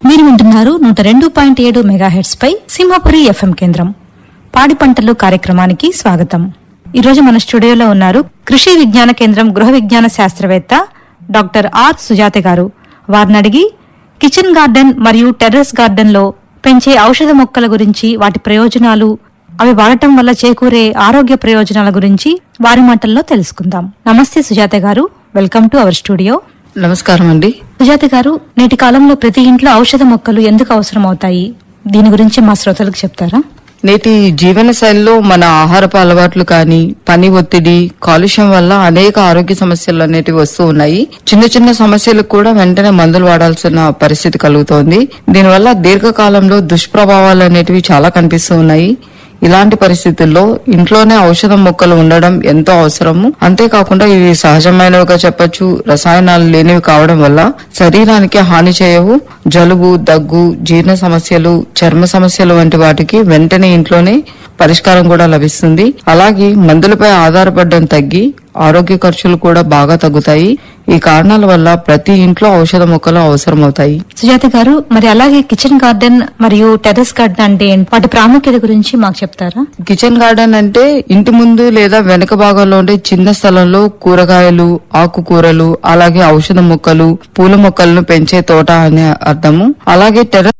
మీరు వింటున్నారు నూట రెండు పాయింట్ ఏడు మెగాహెట్స్ పై సింహపురి ఎఫ్ఎం కేంద్రం పాడి పంటలు కార్యక్రమానికి స్వాగతం ఈ రోజు మన స్టూడియోలో ఉన్నారు కృషి విజ్ఞాన కేంద్రం గృహ విజ్ఞాన శాస్త్రవేత్త డాక్టర్ ఆర్ సుజాత గారు వారిని అడిగి కిచెన్ గార్డెన్ మరియు టెర్రస్ గార్డెన్ లో పెంచే ఔషధ మొక్కల గురించి వాటి ప్రయోజనాలు అవి వాడటం వల్ల చేకూరే ఆరోగ్య ప్రయోజనాల గురించి వారి మాటల్లో తెలుసుకుందాం నమస్తే సుజాత గారు వెల్కమ్ టు అవర్ స్టూడియో నమస్కారం అండి సుజాత గారు నేటి కాలంలో ప్రతి ఇంట్లో ఔషధ మొక్కలు ఎందుకు అవసరం అవుతాయి దీని గురించి మా శ్రోతలకు చెప్తారా నేటి జీవన శైలిలో మన ఆహారపు అలవాట్లు కానీ పని ఒత్తిడి కాలుష్యం వల్ల అనేక ఆరోగ్య సమస్యలు అనేటివి వస్తూ ఉన్నాయి చిన్న చిన్న సమస్యలకు కూడా వెంటనే మందులు వాడాల్సిన పరిస్థితి కలుగుతోంది దీనివల్ల దీర్ఘకాలంలో దుష్ప్రభావాలు అనేటివి చాలా కనిపిస్తూ ఉన్నాయి ఇలాంటి పరిస్థితుల్లో ఇంట్లోనే ఔషధ మొక్కలు ఉండడం ఎంతో అవసరము అంతేకాకుండా ఇవి సహజమైనవిగా చెప్పొచ్చు రసాయనాలు లేనివి కావడం వల్ల శరీరానికి హాని చేయవు జలుబు దగ్గు జీర్ణ సమస్యలు చర్మ సమస్యలు వంటి వాటికి వెంటనే ఇంట్లోనే పరిష్కారం కూడా లభిస్తుంది అలాగే మందులపై ఆధారపడడం తగ్గి ఆరోగ్య ఖర్చులు కూడా బాగా తగ్గుతాయి ఈ కారణాల వల్ల ప్రతి ఇంట్లో ఔషధ మొక్కలు అవసరమవుతాయి సుజాత గారు మరి అలాగే కిచెన్ గార్డెన్ మరియు టెర్రస్ గార్డెన్ అంటే ఏంటి వాటి ప్రాముఖ్యత గురించి మాకు చెప్తారా కిచెన్ గార్డెన్ అంటే ఇంటి ముందు లేదా వెనక భాగంలో ఉండే చిన్న స్థలంలో కూరగాయలు ఆకుకూరలు అలాగే ఔషధ మొక్కలు పూల మొక్కలను పెంచే తోట అనే అర్థము అలాగే టెర్రస్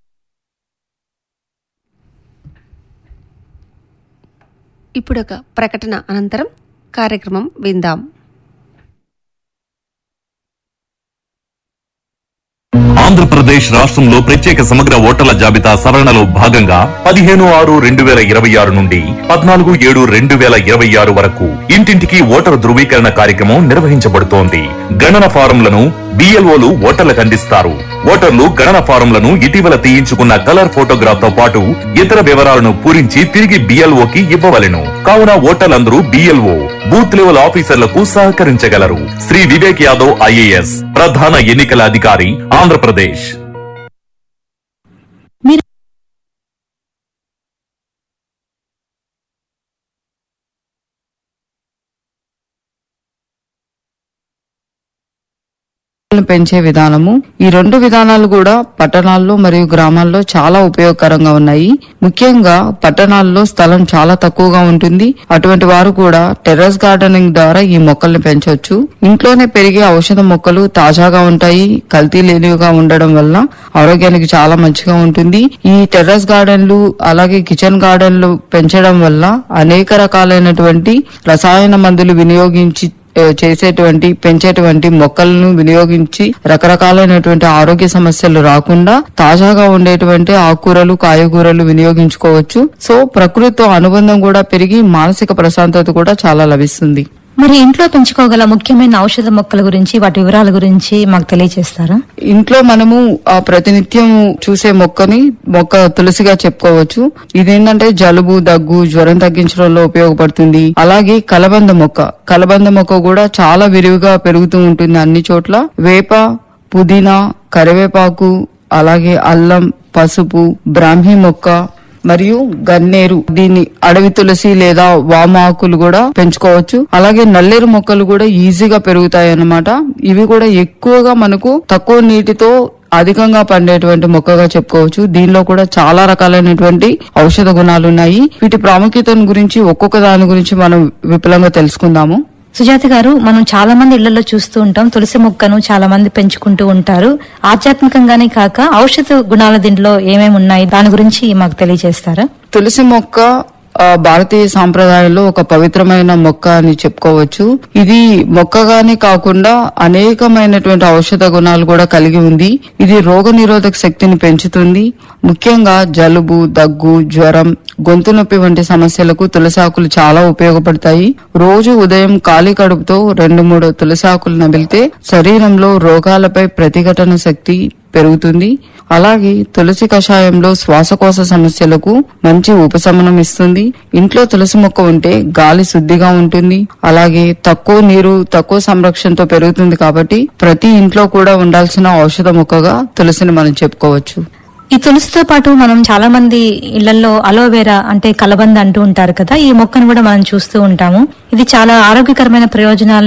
ఇప్పుడొక ప్రకటన అనంతరం కార్యక్రమం విందాం ఆంధ్రప్రదేశ్ రాష్ట్రంలో ప్రత్యేక సమగ్ర ఓటర్ల జాబితా సవరణలో భాగంగా పదిహేను ఆరు రెండు వేల ఇరవై ఆరు నుండి పద్నాలుగు ఏడు రెండు వేల ఇరవై ఆరు వరకు ఇంటింటికి ఓటరు ధృవీకరణ కార్యక్రమం నిర్వహించబడుతోంది గణన ఫారంలను బిఎల్ఓలు ఓటర్లకు అందిస్తారు ఓటర్లు గణన ఫారంలను ఇటీవల తీయించుకున్న కలర్ ఫోటోగ్రాఫ్ తో పాటు ఇతర వివరాలను పూరించి తిరిగి బిఎల్ఓకి ఇవ్వవలెను కావున ఓటర్లందరూ బిఎల్ఓ బూత్ లెవెల్ ఆఫీసర్లకు సహకరించగలరు శ్రీ వివేక్ యాదవ్ ఐఏఎస్ ప్రధాన ఎన్నికల అధికారి ఆంధ్రప్రదేశ్ పెంచే విధానము ఈ రెండు విధానాలు కూడా పట్టణాల్లో మరియు గ్రామాల్లో చాలా ఉపయోగకరంగా ఉన్నాయి ముఖ్యంగా పట్టణాల్లో స్థలం చాలా తక్కువగా ఉంటుంది అటువంటి వారు కూడా టెర్రస్ గార్డెనింగ్ ద్వారా ఈ మొక్కల్ని పెంచవచ్చు ఇంట్లోనే పెరిగే ఔషధ మొక్కలు తాజాగా ఉంటాయి కల్తీ లేనివిగా ఉండడం వల్ల ఆరోగ్యానికి చాలా మంచిగా ఉంటుంది ఈ టెర్రస్ గార్డెన్లు అలాగే కిచెన్ గార్డెన్లు పెంచడం వల్ల అనేక రకాలైనటువంటి రసాయన మందులు వినియోగించి ఆ, చేసేటువంటి పెంచేటువంటి మొక్కలను వినియోగించి రకరకాలైనటువంటి ఆరోగ్య సమస్యలు రాకుండా తాజాగా ఉండేటువంటి ఆకుకూరలు కాయగూరలు వినియోగించుకోవచ్చు సో ప్రకృతితో అనుబంధం కూడా పెరిగి మానసిక ప్రశాంతత కూడా చాలా లభిస్తుంది మరి ఇంట్లో పెంచుకోగల ముఖ్యమైన ఔషధ మొక్కల గురించి వాటి వివరాల గురించి మాకు తెలియజేస్తారా ఇంట్లో మనము ఆ ప్రతినిత్యం చూసే మొక్కని మొక్క తులసిగా చెప్పుకోవచ్చు ఇదేంటంటే జలుబు దగ్గు జ్వరం తగ్గించడంలో ఉపయోగపడుతుంది అలాగే కలబంద మొక్క కలబంద మొక్క కూడా చాలా విరివిగా పెరుగుతూ ఉంటుంది అన్ని చోట్ల వేప పుదీనా కరివేపాకు అలాగే అల్లం పసుపు బ్రాహ్మి మొక్క మరియు గన్నేరు దీన్ని అడవి తులసి లేదా వామ ఆకులు కూడా పెంచుకోవచ్చు అలాగే నల్లేరు మొక్కలు కూడా ఈజీగా పెరుగుతాయి అన్నమాట ఇవి కూడా ఎక్కువగా మనకు తక్కువ నీటితో అధికంగా పండేటువంటి మొక్కగా చెప్పుకోవచ్చు దీనిలో కూడా చాలా రకాలైనటువంటి ఔషధ గుణాలు ఉన్నాయి వీటి ప్రాముఖ్యతను గురించి ఒక్కొక్క దాని గురించి మనం విపులంగా తెలుసుకుందాము సుజాత గారు మనం చాలా మంది ఇళ్లలో చూస్తూ ఉంటాం తులసి మొక్కను చాలా మంది పెంచుకుంటూ ఉంటారు ఆధ్యాత్మికంగానే కాక ఔషధ గుణాల దీంట్లో ఏమేమి ఉన్నాయి దాని గురించి మాకు తెలియజేస్తారా తులసి మొక్క ఆ, భారతీయ సాంప్రదాయంలో ఒక పవిత్రమైన మొక్క అని చెప్పుకోవచ్చు ఇది మొక్కగానే కాకుండా అనేకమైనటువంటి ఔషధ గుణాలు కూడా కలిగి ఉంది ఇది రోగ నిరోధక శక్తిని పెంచుతుంది ముఖ్యంగా జలుబు దగ్గు జ్వరం గొంతు నొప్పి వంటి సమస్యలకు తులసాకులు చాలా ఉపయోగపడతాయి రోజు ఉదయం ఖాళీ కడుపుతో రెండు మూడు తులసాకులు నమిలితే శరీరంలో రోగాలపై ప్రతిఘటన శక్తి పెరుగుతుంది అలాగే తులసి కషాయంలో శ్వాసకోశ సమస్యలకు మంచి ఉపశమనం ఇస్తుంది ఇంట్లో తులసి మొక్క ఉంటే గాలి శుద్ధిగా ఉంటుంది అలాగే తక్కువ నీరు తక్కువ సంరక్షణతో పెరుగుతుంది కాబట్టి ప్రతి ఇంట్లో కూడా ఉండాల్సిన ఔషధ మొక్కగా తులసిని మనం చెప్పుకోవచ్చు ఈ తులసితో పాటు మనం చాలా మంది ఇళ్లలో అలోవెరా అంటే కలబంద అంటూ ఉంటారు కదా ఈ మొక్కను కూడా మనం చూస్తూ ఉంటాము ఇది చాలా ఆరోగ్యకరమైన ప్రయోజనాలు